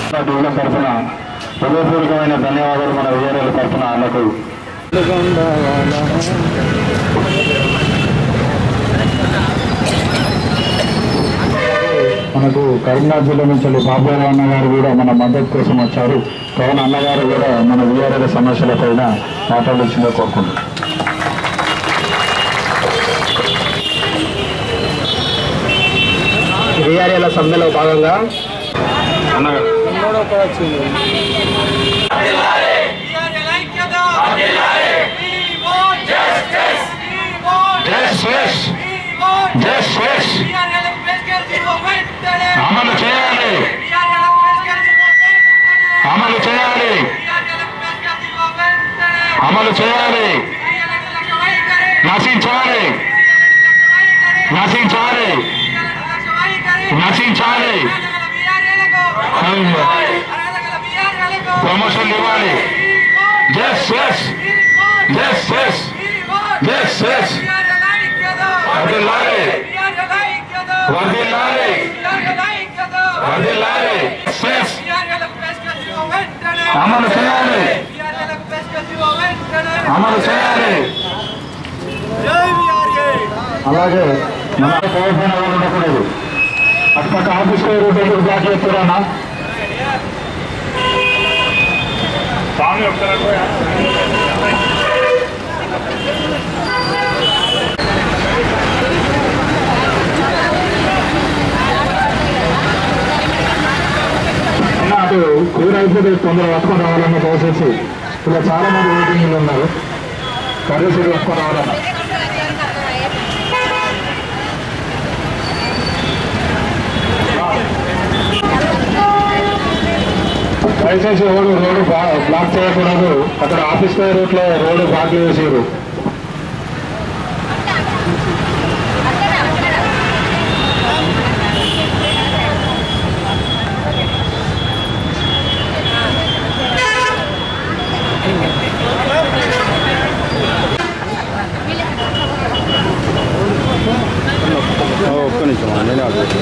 Division తరఫున హృదయపూర్వకమైన ధన్యవాదాలు మన విజయాల తరఫున అన్నకు మనకు కరీంనగర్ జిల్లా నుంచి బాబురావు అన్న గారు కూడా మన మద్దతు కోసం వచ్చారు కావున అన్నగారు కూడా మన విఆర్ఎల్ సమస్యలపైన మాట్లాడాల్సిందిగా కోరుకుంటున్నాం విఆర్ఏల సమ్మెలో భాగంగా అన్నగారు అమలు చేయాలి అమలు చేయాలి అమలు చేయాలి నశించాలి నశించాలి నశించాలి ప్రమోషన్ ఇవ్వాలి ఎస్ ఎస్ ఎస్ ఎస్ ఎస్ ఎస్ వర్దిల్లాలి వర్దిల్లాలి వర్దిల్లాలి ఎస్ అమలు చేయాలి అమలు చేయాలి అలాగే మన కోల్పోయిన వాళ్ళు ఉండకూడదు అటుపక్క ఆఫీస్ రూట్ ఎందుకు బ్లాక్ చేస్తున్నానా అన్న అటు కూర అయిపోతే తొందరగా పట్టుకొని రావాలన్న ప్రాసెస్ ఇలా చాలా మంది వెయిటింగ్లు ఉన్నారు కర్రీస్ పట్టుకొని రావాలన్న దయచేసి ఎవరు రోడ్డు బా- బ్లాక్ చేయకూడదు అక్కడ ఆఫీస్ పై రూట్ లో రోడ్డు బ్లాక్ చేసారు ఒక్క నిమిషం నేనే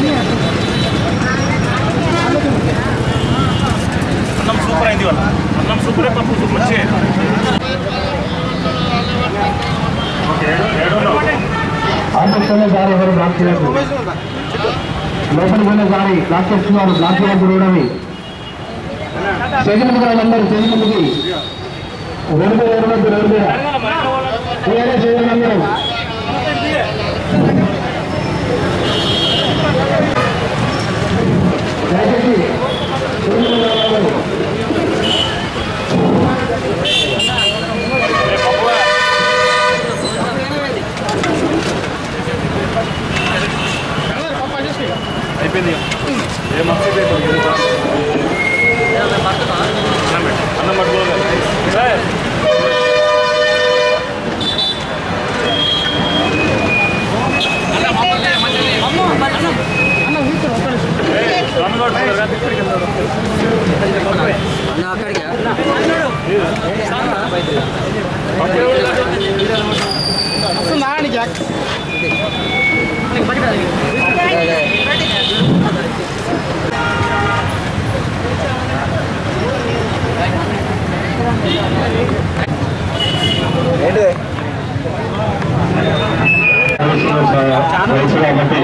అన్నం సూపర్ అయింది వాళ్ళ అన్నం సూపర్ పప్పు సూపర్ వచ్చే ఆఫీస్ పోయిన దారి ఎవరు బ్లాక్ చేయదు లోపలికి పోయిన దారి బ్లాక్ చేస్తున్నారు బ్లాక్ చేయకూడదు చూడవి చేతి వాళ్ళందరూ చేతి ముందుకి రోడ్డు మీద రోడ్డు మీద రోడ్డు మీద క్లియర్గా చేయండి అందరూ దయచేసి చేతి ముందు వాళ్ళందరూ అయిపోయింది ఏ మస్తు అయిపోయింది అన్నం పెట్టు అన్నం పట్టుకోవాలి తెలుసు కాబట్టి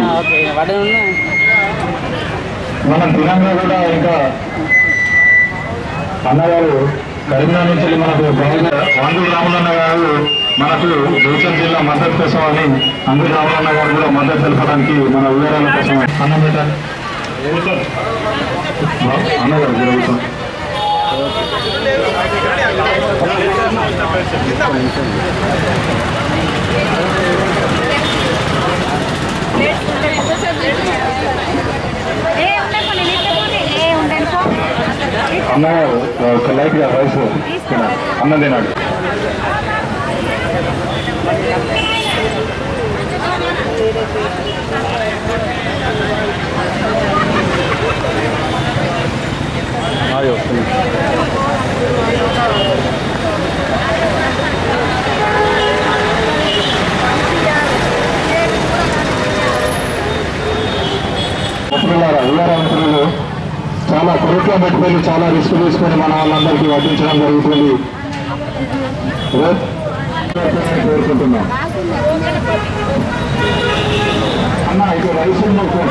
మనం తినంగా కూడా ఇంకా అన్నగారు కరీంనగర్ నుంచి వెళ్ళి మనకు ఆంధ్ర రాములన్న గారు మనకు దేశం జిల్లా మద్దతు కోసం అని అందు రాములన్న గారు కూడా మద్దతు తెలపడానికి మన వివరాల కోసం అన్నం పెట్టాలి అన్నగారు జరుగుతాం ఏ ఉండే కొన్ని నీళ్ళు పోనీ. ఏ ఉండను పో. అన్నగారు ఒక లైట్ గా రైస్ తినాలి అన్నం తినాడు మిత్రులారా వివరాల మిత్రులు చాలా చాలా ప్రభుత్వం పెట్టుకొని చాలా రిస్క్ తీసుకొని మన వాళ్ళందరికీ వడ్డించడం జరుగుతుంది రేపు కోరుకుంటున్నాం అన్న ఇది రైస్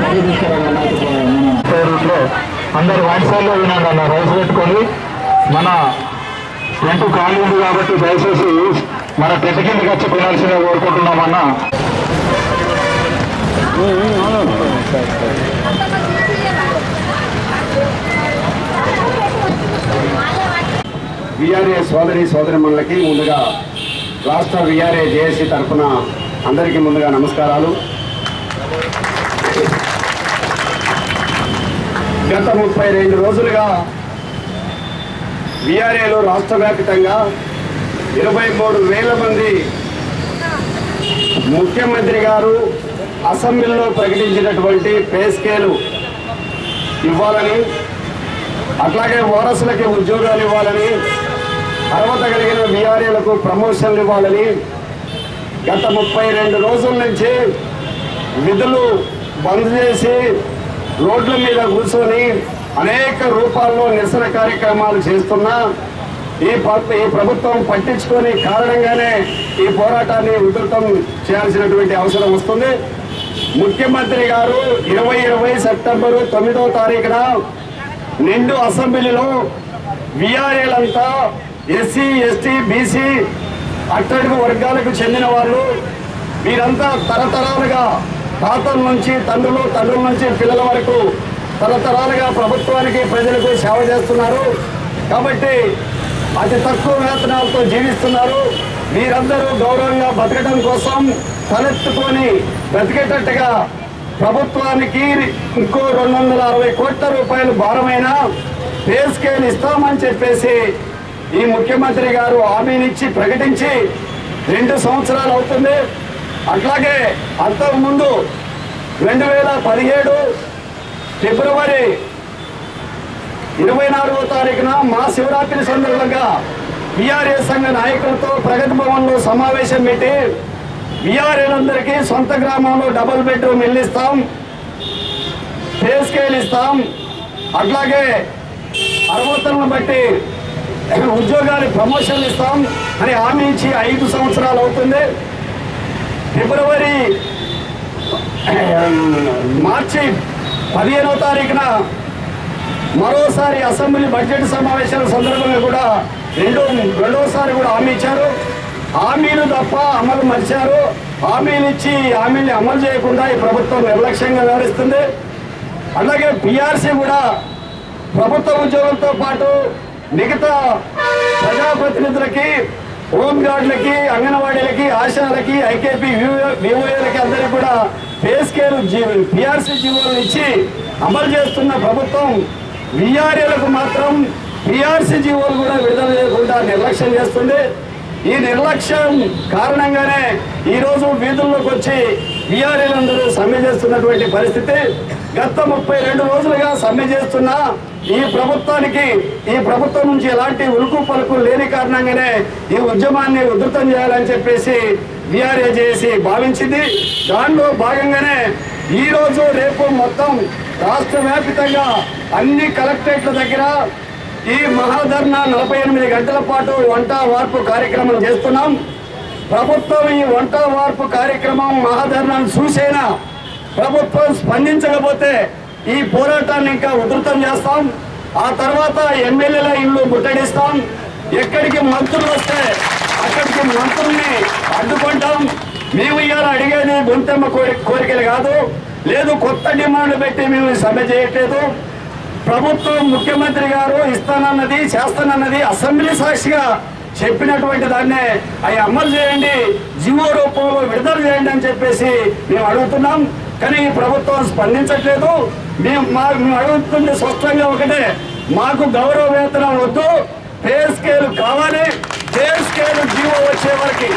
పేరులో అందరు వాట్సాప్లో వినండి అన్న రైస్ పెట్టుకొని మన టెంట్ ఖాళీ ఉంది కాబట్టి దయచేసి మన టెంట్ కిందకి వచ్చి కొనాల్సిందే కోరుకుంటున్నామన్నా విఆర్ఏ సోదరి సోదరిమణులకి ముందుగా రాష్ట్ర విఆర్ఏ జేఏసీ తరఫున అందరికీ ముందుగా నమస్కారాలు గత ముప్పై రెండు రోజులుగా విఆర్ఏలో రాష్ట్ర వ్యాప్తంగా ఇరవై మూడు వేల మంది ముఖ్యమంత్రి గారు అసెంబ్లీలో ప్రకటించినటువంటి పే స్కేలు ఇవ్వాలని అట్లాగే వారసులకి ఉద్యోగాలు ఇవ్వాలని అర్హత కలిగిన విఆర్ఏలకు ప్రమోషన్లు ఇవ్వాలని గత ముప్పై రెండు రోజుల నుంచి విధులు బంద్ చేసి రోడ్ల మీద కూర్చొని అనేక రూపాల్లో నిరసన కార్యక్రమాలు చేస్తున్నా ఈ ప- ఈ ప్రభుత్వం పట్టించుకొని కారణంగానే ఈ పోరాటాన్ని ఉధృతం చేయాల్సినటువంటి అవసరం వస్తుంది ముఖ్యమంత్రి గారు ఇరవై ఇరవై సెప్టెంబరు తొమ్మిదవ తారీఖున నిండు అసెంబ్లీలో విఆర్ఏలంతా ఎస్సీ ఎస్టీ బీసీ అట్టడుగు వర్గాలకు చెందిన వాళ్ళు వీరంతా తరతరాలుగా తాతల నుంచి తండ్రులు తండ్రుల నుంచి పిల్లల వరకు తరతరాలుగా ప్రభుత్వానికి ప్రజలకు సేవ చేస్తున్నారు కాబట్టి అతి తక్కువ వేతనాలతో జీవిస్తున్నారు వీరందరూ గౌరవంగా బతకడం కోసం తలెత్తుకొని బ్రతికేటట్టుగా ప్రభుత్వానికి ఇంకో రెండు వందల అరవై కోట్ల రూపాయలు భారమైన పే స్కేల్ ఇస్తామని చెప్పేసి ఈ ముఖ్యమంత్రి గారు హామీనిచ్చి ప్రకటించి రెండు సంవత్సరాలు అవుతుంది అట్లాగే అంతకుముందు రెండు వేల పదిహేడు ఫిబ్రవరి ఇరవై నాలుగో తారీఖున మా శివరాత్రి సందర్భంగా విఆర్ఏ సంఘ నాయకులతో ప్రగతి భవన్లో సమావేశం పెట్టి విఆర్ఏలందరికీ సొంత గ్రామంలో డబుల్ బెడ్రూమ్ ఇల్లు ఇస్తాం పే స్కేల్ ఇస్తాం అట్లాగే అర్హతలను బట్టి ఉద్యోగాలు ప్రమోషన్లు ఇస్తాం అని హామీ ఇచ్చి ఐదు సంవత్సరాలు అవుతుంది ఫిబ్రవరి మార్చి పదిహేనవ తారీఖున మరోసారి అసెంబ్లీ బడ్జెట్ సమావేశాల సందర్భంగా కూడా రెండో రెండోసారి కూడా హామీ ఇచ్చారు హామీలు తప్ప అమలు మర్చారు హామీలు ఇచ్చి హామీని అమలు చేయకుండా ఈ ప్రభుత్వం నిర్లక్ష్యంగా వ్యవహరిస్తుంది అలాగే పిఆర్సీ కూడా ప్రభుత్వ ఉద్యోగులతో పాటు మిగతా ప్రజాప్రతినిధులకి హోమ్ గార్డులకి అంగన్వాడీలకి ఆశాలకి ఐకేపీ వివోఏలకి అందరికీ కూడా పే స్కేల్ పిఆర్సీ జీవోలను ఇచ్చి అమలు చేస్తున్న ప్రభుత్వం విఆర్ఏలకు మాత్రం పిఆర్సీ జీవోలు కూడా విడుదల చేయకుండా నిర్లక్ష్యం చేస్తుంది ఈ నిర్లక్ష్యం కారణంగానే ఈరోజు వీధుల్లోకి వచ్చి విఆర్ఏలందరూ సమ్మె చేస్తున్నటువంటి పరిస్థితి గత ముప్పై రెండు రోజులుగా సమ్మె చేస్తున్న ఈ ప్రభుత్వానికి ఈ ప్రభుత్వం నుంచి ఎలాంటి ఉలుకు పలుకు లేని కారణంగానే ఈ ఉద్యమాన్ని ఉధృతం చేయాలని చెప్పేసి విఆర్ఏ చేసి భావించింది దానిలో భాగంగానే ఈ రోజు రేపు మొత్తం రాష్ట్ర వ్యాప్తంగా అన్ని కలెక్టరేట్ల దగ్గర ఈ మహాధర్నా నలభై ఎనిమిది గంటల పాటు వంట వార్పు కార్యక్రమం చేస్తున్నాం ప్రభుత్వం ఈ వంట వార్పు కార్యక్రమం మహాధర్నాను చూసైనా ప్రభుత్వం స్పందించకపోతే ఈ పోరాటాన్ని ఇంకా ఉధృతం చేస్తాం ఆ తర్వాత ఎమ్మెల్యేల ఇల్లు ముట్టడిస్తాం ఎక్కడికి మంత్రులు వస్తే అక్కడికి మంత్రుల్ని అడ్డుకుంటాం మేము ఇవాళ అడిగేది గుంతెమ్మ కోరి కోరికలు కాదు లేదు కొత్త డిమాండ్లు పెట్టి మేము ఈ సమ్మె చేయట్లేదు ప్రభుత్వం ముఖ్యమంత్రి గారు ఇస్తానన్నది చేస్తానన్నది అసెంబ్లీ సాక్షిగా చెప్పినటువంటి దాన్నే అవి అమలు చేయండి జీవో రూపంలో విడుదల చేయండి అని చెప్పేసి మేము అడుగుతున్నాం కానీ ఈ ప్రభుత్వం స్పందించట్లేదు మేము మా మేము అడుగుతుంది స్పష్టంగా ఒకటే మాకు గౌరవ వేతనం వద్దు పే స్కేల్ కావాలి పే స్కేల్ జీవో వచ్చే వరకు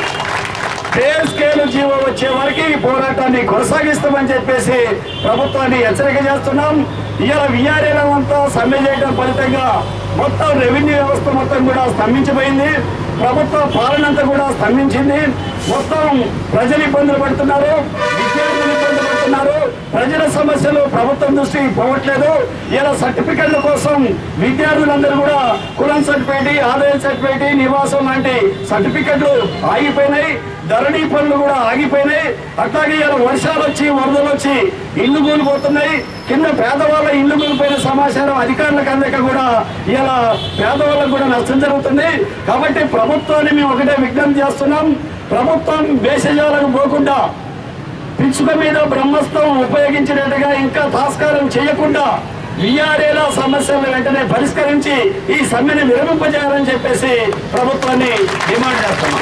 పే స్కేల్ జీవో వచ్చే వరకు ఈ పోరాటాన్ని కొనసాగిస్తామని చెప్పేసి ప్రభుత్వాన్ని హెచ్చరిక చేస్తున్నాం ఇవాళ విఆర్ఏల అంతా సమ్మె చేయడం ఫలితంగా మొత్తం రెవెన్యూ వ్యవస్థ మొత్తం కూడా స్తంభించిపోయింది ప్రభుత్వ పాలన అంతా కూడా స్తంభించింది మొత్తం ప్రజలు ఇబ్బందులు పడుతున్నారు విద్యార్థులు ఇబ్బందులు పడుతున్నారు ప్రజల సమస్యలు ప్రభుత్వం దృష్టికి పోవట్లేదు ఇలా సర్టిఫికెట్ల కోసం విద్యార్థులందరూ కూడా కులం సర్టిఫికేట్ ఆదాయ సర్టిఫికేట్ నివాసం లాంటి సర్టిఫికెట్లు ఆగిపోయినాయి ధరణి పనులు కూడా ఆగిపోయినాయి అట్లాగే ఇలా వర్షాలు వచ్చి వరదలు వచ్చి ఇల్లు కూలిపోతున్నాయి కింద పేదవాళ్ళ ఇల్లు కూలిపోయిన సమాచారం అధికారులకు అందక కూడా ఇలా పేదవాళ్ళకు కూడా నష్టం జరుగుతుంది కాబట్టి ప్రభుత్వాన్ని మేము ఒకటే విజ్ఞప్తి చేస్తున్నాం ప్రభుత్వం భేషజాలకు పోకుండా పిచ్చుక మీద బ్రహ్మస్తం ఉపయోగించినట్టుగా ఇంకా తాస్కారం చేయకుండా విఆర్ఏల సమస్యలను వెంటనే పరిష్కరించి ఈ సమ్మెను విరమింపజేయాలని చెప్పేసి ప్రభుత్వాన్ని డిమాండ్ చేస్తున్నాం